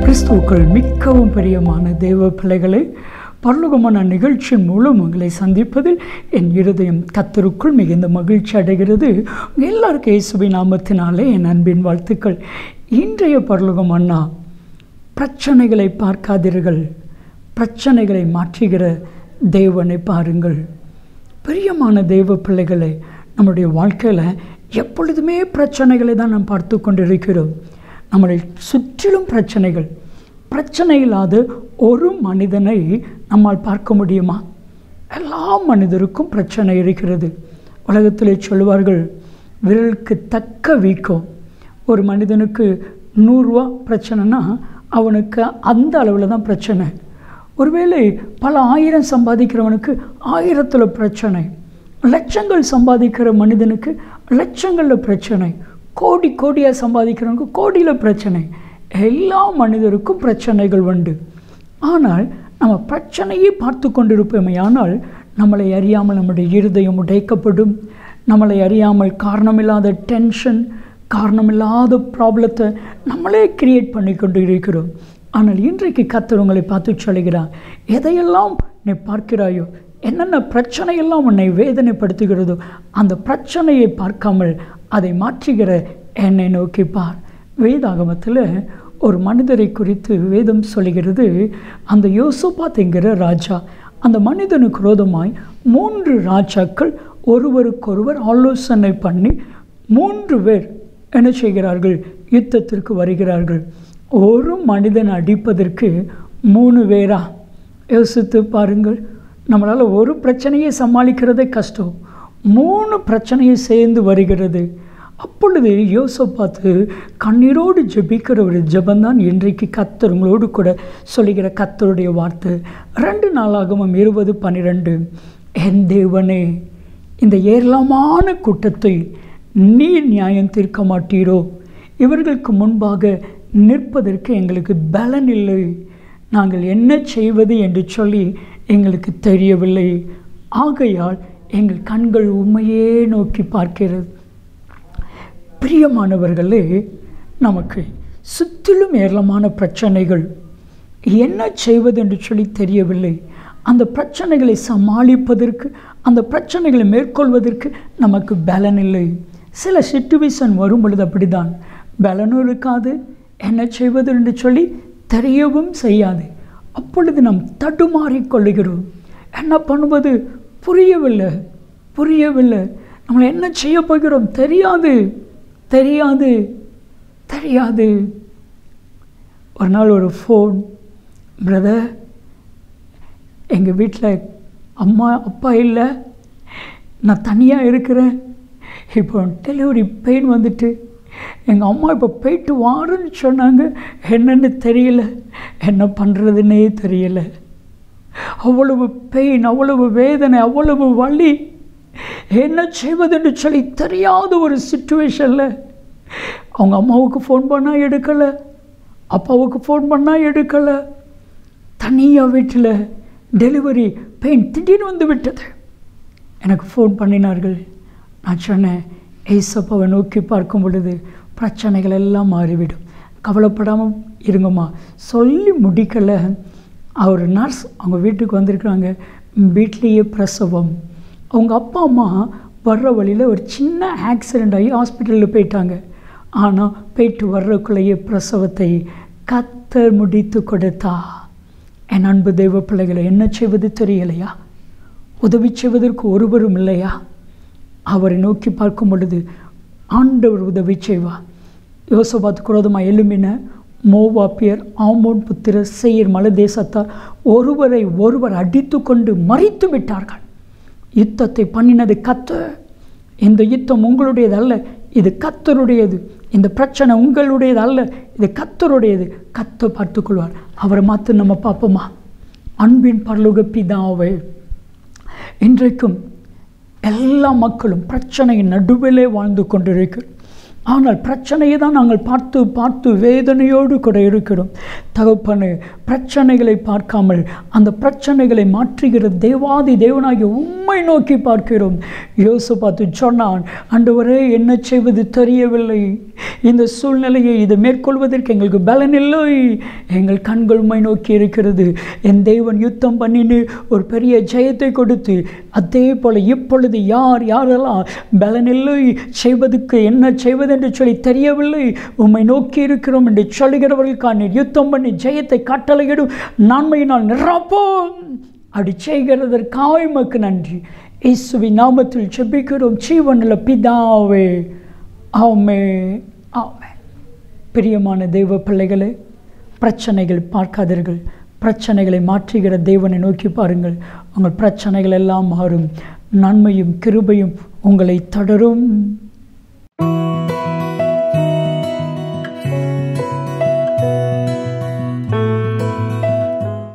கிறிஸ்துவுக்குள் மிக்கவும் பிரியமான தேவ பிள்ளைகளை பரலோகமான நிகழ்ச்சியின் மூலம் உங்களை சந்திப்பதில் என் இருதயம் கத்தருக்குள் மிகுந்த மகிழ்ச்சி அடைகிறது உங்க எல்லாருக்கும் இயேசுவின் நாமத்தினாலே என் அன்பின் வாழ்த்துக்கள் இன்றைய பரலோகம் அண்ணா பிரச்சனைகளை பார்க்காதீர்கள் பிரச்சனைகளை மாற்றுகிற தேவனை பாருங்கள் பிரியமான தெய்வ பிள்ளைகளை நம்முடைய வாழ்க்கையில் எப்பொழுதுமே பிரச்சனைகளை தான் நாம் பார்த்து கொண்டிருக்கிறோம் நம்மளை சுற்றிலும் பிரச்சனைகள் பிரச்சனை இல்லாத ஒரு மனிதனை நம்மால் பார்க்க முடியுமா எல்லா மனிதருக்கும் பிரச்சனை இருக்கிறது உலகத்திலே சொல்வார்கள் விரலுக்கு தக்க வீக்கம் ஒரு மனிதனுக்கு நூறுரூவா பிரச்சனைனா அவனுக்கு அந்த அளவில் தான் பிரச்சனை ஒருவேளை பல ஆயிரம் சம்பாதிக்கிறவனுக்கு ஆயிரத்தில் பிரச்சனை லட்சங்கள் சம்பாதிக்கிற மனிதனுக்கு லட்சங்களில் பிரச்சனை கோடி கோடியாக சம்பாதிக்கிறவனுக்கு கோடியில் பிரச்சனை எல்லா மனிதருக்கும் பிரச்சனைகள் உண்டு ஆனால் நம்ம பிரச்சனையை பார்த்து கொண்டிருப்போமே ஆனால் நம்மளை அறியாமல் நம்முடைய இருதயம் உடைக்கப்படும் நம்மளை அறியாமல் காரணமில்லாத டென்ஷன் காரணமில்லாத ப்ராப்ளத்தை நம்மளே கிரியேட் பண்ணி கொண்டு இருக்கிறோம் ஆனால் இன்றைக்கு கத்தர் உங்களை பார்த்து சொல்கிறார் எதையெல்லாம் நீ பார்க்கிறாயோ என்னென்ன பிரச்சனையெல்லாம் உன்னை வேதனைப்படுத்துகிறதோ அந்த பிரச்சனையை பார்க்காமல் அதை மாற்றுகிற என்னை நோக்கி பார் வேதாகமத்தில் ஒரு மனிதரை குறித்து வேதம் சொல்கிறது அந்த யோசோபாத் என்கிற ராஜா அந்த மனிதனுக்கு ரோதமாய் மூன்று ராஜாக்கள் ஒருவருக்கொருவர் ஆலோசனை பண்ணி மூன்று பேர் என்ன செய்கிறார்கள் யுத்தத்திற்கு வருகிறார்கள் ஒரு மனிதன் அடிப்பதற்கு மூணு பேரா யோசித்து பாருங்கள் நம்மளால் ஒரு பிரச்சனையை சமாளிக்கிறதே கஷ்டம் மூணு பிரச்சனையை சேர்ந்து வருகிறது அப்பொழுது யோசோ பார்த்து கண்ணீரோடு ஜெபிக்கிற ஒரு ஜெபந்தான் இன்றைக்கு கத்தர் உங்களோடு கூட சொல்லுகிற கத்தருடைய வார்த்தை ரெண்டு நாளாகவும் இருபது பன்னிரெண்டு என் தேவனே இந்த ஏராளமான கூட்டத்தை நீ நியாயம் தீர்க்க மாட்டீரோ இவர்களுக்கு முன்பாக நிற்பதற்கு எங்களுக்கு பலன் இல்லை நாங்கள் என்ன செய்வது என்று சொல்லி எங்களுக்கு தெரியவில்லை ஆகையால் எங்கள் கண்கள் உண்மையே நோக்கி பார்க்கிறது பிரியமானவர்களே நமக்கு சுற்றிலும் ஏராளமான பிரச்சனைகள் என்ன செய்வது என்று சொல்லி தெரியவில்லை அந்த பிரச்சனைகளை சமாளிப்பதற்கு அந்த பிரச்சனைகளை மேற்கொள்வதற்கு நமக்கு பலன் இல்லை சில சுச்சுவேஷன் வரும் பொழுது அப்படிதான் பலனும் இருக்காது என்ன செய்வது என்று சொல்லி தெரியவும் செய்யாது அப்பொழுது நாம் தடுமாறிக் கொள்ளுகிறோம் என்ன பண்ணுவது புரியவில்லை புரியவில்லை நம்மளை என்ன செய்ய போகிறோம் தெரியாது தெரியாது தெரியாது ஒரு நாள் ஒரு ஃபோன் பிரதர் எங்கள் வீட்டில் அம்மா அப்பா இல்லை நான் தனியாக இருக்கிறேன் இப்போ டெலிவரி பெயின் வந்துட்டு எங்கள் அம்மா இப்போ போயிட்டு வாருன்னு சொன்னாங்க என்னன்னு தெரியல என்ன பண்ணுறதுன்னே தெரியல அவ்வளவு பெயின் அவ்வளவு வேதனை அவ்வளவு வலி என்ன செய்வதுன்னு சொல்லி தெரியாத ஒரு சுச்சுவேஷனில் அவங்க அம்மாவுக்கு ஃபோன் பண்ணால் எடுக்கலை அப்பாவுக்கு ஃபோன் பண்ணால் எடுக்கலை தனியாக வீட்டில் டெலிவரி பெயின் திடீர்னு வந்து விட்டது எனக்கு ஃபோன் பண்ணினார்கள் நான் சொன்னேன் ஏசப்பாவை நோக்கி பார்க்கும் பொழுது பிரச்சனைகள் எல்லாம் மாறிவிடும் கவலைப்படாமல் இருங்கம்மா சொல்லி முடிக்கலை அவர் நர்ஸ் அவங்க வீட்டுக்கு வந்திருக்கிறாங்க வீட்லேயே பிரசவம் அவங்க அப்பா அம்மா வர்ற வழியில் ஒரு சின்ன ஆக்சிடெண்ட் ஆகி ஹாஸ்பிட்டலில் போயிட்டாங்க ஆனால் போயிட்டு வர்றக்குள்ளேயே பிரசவத்தை கத்தர் முடித்து கொடுத்தா என் அன்பு தெய்வ பிள்ளைகளை என்ன செய்வது தெரியலையா உதவி செய்வதற்கு ஒருவரும் இல்லையா அவரை நோக்கி பார்க்கும் பொழுது ஆண்டவர் உதவி செய்வார் யோசபாத் குரோதமாக எழும்பின மோவாப்பியர் ஆமோன் புத்திர செய்யர் மலை தேசத்தார் ஒருவரை ஒருவர் அடித்து கொண்டு மறித்து விட்டார்கள் யுத்தத்தை பண்ணினது கத்த இந்த யுத்தம் உங்களுடையது அல்ல இது கத்தருடையது இந்த பிரச்சனை உங்களுடையது அல்ல இது கத்தருடையது கத்த பார்த்துக்கொள்வார் அவரை மாற்ற நம்ம பார்ப்போமா அன்பின் பரலோக பிதாவே இன்றைக்கும் எல்லா மக்களும் பிரச்சனையின் நடுவிலே வாழ்ந்து கொண்டிருக்கிறோம் ஆனால் பிரச்சனையை தான் நாங்கள் பார்த்து பார்த்து வேதனையோடு கூட இருக்கிறோம் தகப்பனு பிரச்சனைகளை பார்க்காமல் அந்த பிரச்சனைகளை மாற்றுகிற தேவாதி தேவனாகிய உம்மை நோக்கி பார்க்கிறோம் யோசு பார்த்து சொன்னான் ஆண்டவரே என்ன செய்வது தெரியவில்லை இந்த சூழ்நிலையை இதை மேற்கொள்வதற்கு எங்களுக்கு பலன் இல்லை எங்கள் கண்கள் உம்மை நோக்கி இருக்கிறது என் தேவன் யுத்தம் பண்ணின்னு ஒரு பெரிய ஜெயத்தை கொடுத்து அதே போல் இப்பொழுது யார் யாரெல்லாம் பலனில்லை செய்வதற்கு என்ன செய்வதென்று சொல்லி தெரியவில்லை உம்மை நோக்கி இருக்கிறோம் என்று சொல்லுகிறவர்களுக்கான நீர் யுத்தம் பண்ணி ஜெயத்தை கட்டளையிடும் நன்மையினால் நிரப்போம் அப்படி செய்கிறதற்காக உமக்கு நன்றி இயேசுவின் நாமத்தில் செபிக்கிறோம் ஜீவனில் பிதாவே ஆமே ஆமே பிரியமான தெய்வ பிள்ளைகளே பிரச்சனைகள் பார்க்காதீர்கள் பிரச்சனைகளை மாற்றுகிற தேவனை நோக்கி பாருங்கள் உங்கள் பிரச்சனைகள் எல்லாம் மாறும் நன்மையும் கிருபையும் உங்களை தொடரும்